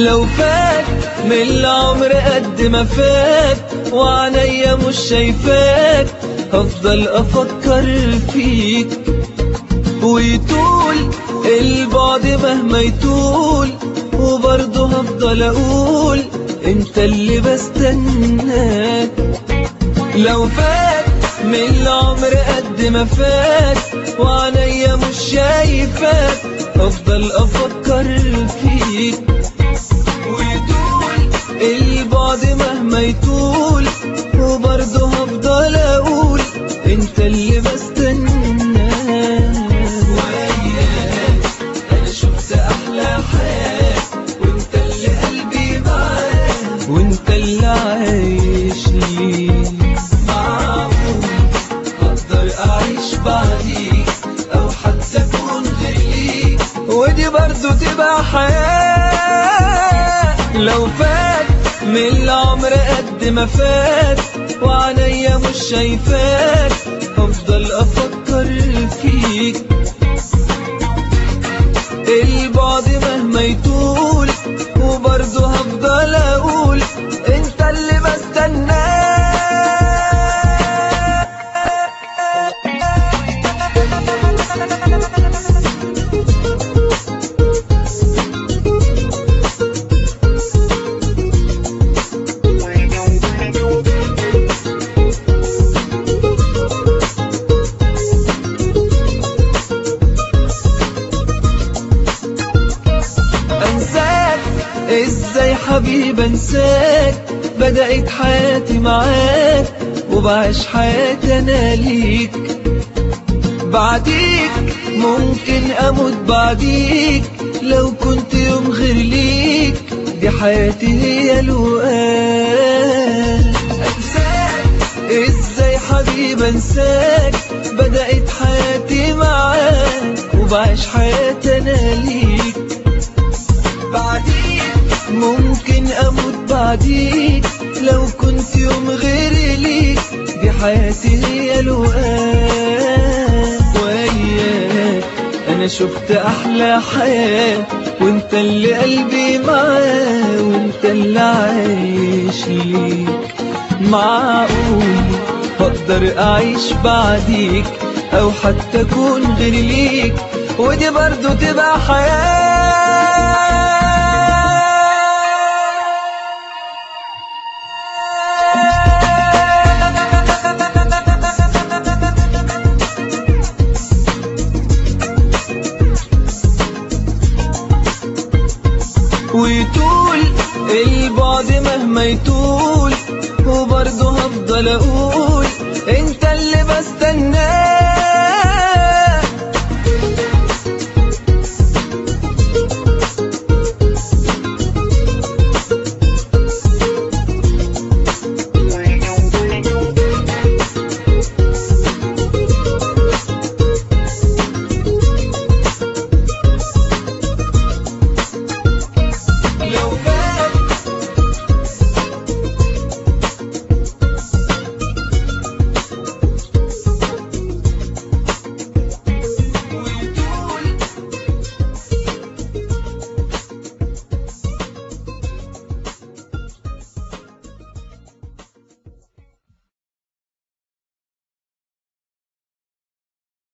لو فات من العمر قد ما فات وعنيا مش شايفاك هفضل افكر فيك ويطول البعد مهما يطول وبرضه هفضل اقول انت اللي بستناك لو فات من العمر قد ما فات وعنيا مش شايفاك افضل افكر فيك ويطول البعد مهما يطول وبرضه هفضل اقول انت اللي بستناك وياك انا شفت احلى حياه وانت اللي قلبي معاك وانت اللي عايش لي معقول اقدر اعيش بعديك او حتى اكون غيرك ودي برضو تبقى حياة لو فات من العمر قد ما فات وعنيا مش شايفاك هفضل افكر فيك البعد مهما يطول وبرضه هفضل اقول انت اللي بستناك انساك ازاي حبيب انساك بدأت حياتي معاك وبعيش حياتي انا ليك بعديك ممكن اموت بعديك لو كنت يوم غير ليك دي حياتي هي الوقت انساك ازاي حبيب انساك بدأت حياتي معاك وبعيش حياتي انا ليك بعديك ممكن اموت بعديك لو كنت يوم غير ليك دي حياتي هي الوقت وياك انا شفت احلى حياة وانت اللي قلبي معاه وانت اللي عايش ليك معقول هقدر اعيش بعديك او حتى اكون غير ليك ودي برضو تبقى حياة ويطول البعد مهما يطول وبرضه هفضل اقول انت اللي بستناك